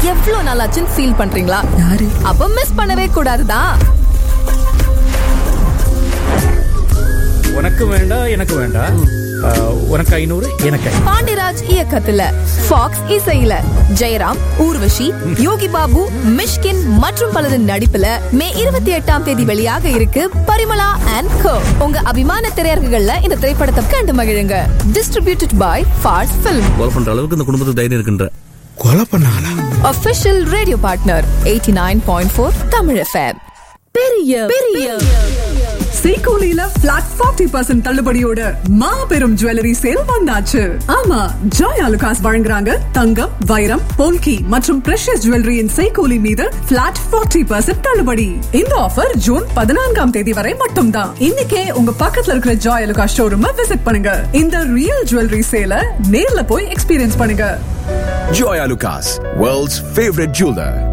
எவ்வளவு நாளாச்சுன்னு ஃபீல் பண்றீங்களா யாரு அப்ப மிஸ் பண்ணவே கூடாதுதான் உனக்கு வேண்டாம் எனக்கு வேண்டாம் ஆஹ், உனக்கு ஐநூறு எனக்கு ஐநூறு. பாண்டிராஜ் இயக்கத்துல ஃபாக்ஸ் இசையில ஜெயராம் ஊர்வஷி யோகி பாபு மிஷ்கின் மற்றும் பலரின் நடிப்புல மே இருபத்தி எட்டாம் தேதி வெளியாக இருக்கு பரிமளா அண்ட் கோ உங்க அபிமான திரையரங்குகள்ல இந்த திரைப்படத்தை கண்டு மகிழுங்க டிஸ்ட்ரிபியூட்டட் பை ஃபார்ஸ் ஃபிலிம் கொலை பண்ற அளவுக்கு இந்த குடும்பத்துக்கு தைரியம் இருக்குன்ற கொலை பண்ணாங்களா official radio partner eighty nine point four Tamil FM பெரிய பெரிய சீகோலில பிளாட் ஃபார்ட்டி பர்சன்ட் தள்ளுபடியோட மாபெரும் ஜுவல்லரி சேல் வந்தாச்சு ஆமா ஜாய் அலுகாஸ் வழங்குறாங்க தங்கம் வைரம் போல்கி மற்றும் பிரஷஸ் ஜுவல்லரியின் சைகோலி மீது பிளாட் ஃபார்ட்டி பர்சன்ட் தள்ளுபடி இந்த ஆஃபர் ஜூன் பதினான்காம் தேதி வரை மட்டும்தான் இன்னைக்கே உங்க பக்கத்துல இருக்கிற ஜாய் அலுகாஸ் ஷோரூம் விசிட் பண்ணுங்க இந்த ரியல் ஜுவல்லரி சேல நேர்ல போய் எக்ஸ்பீரியன்ஸ் பண்ணுங்க Joya Lucas, world's favorite jeweler.